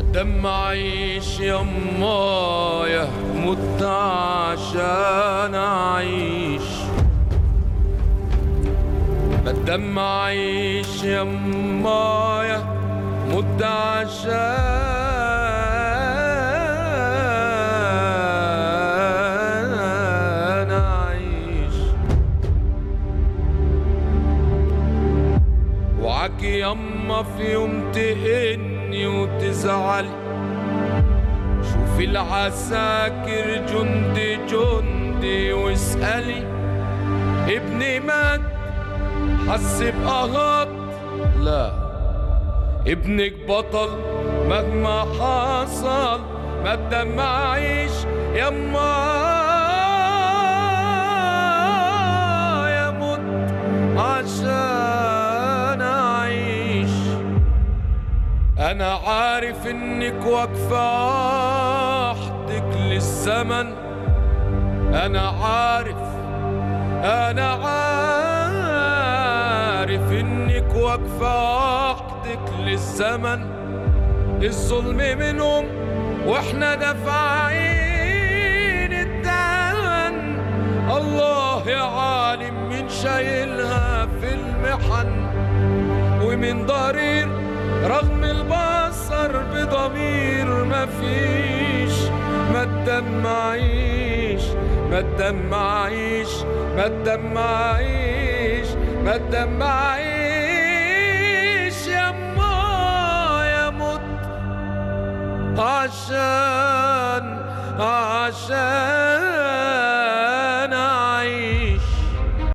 دم عيش يمايا مت عشان اعيش بدم عيش يمايا مت عشان اعيش وعكي يما في يوم تهني وتزعلي شوفي العساكر جندي جندي واسألي ابني مات حس بقهط لا ابنك بطل مهما حصل ما تدمعيش يما يموت عشان اعيش انا عارف انك واقفه وحدك للزمن انا عارف انا عارف انك واقفه وحدك للزمن الظلم منهم واحنا دافعين الثمن الله يا عالم مين شايلها في المحن ومن ضرير رغم البصر بضمير مفيش ما تدمعيش ما تدمعيش ما تدمعيش ما تدمعيش يا ما يا مت عشان عشان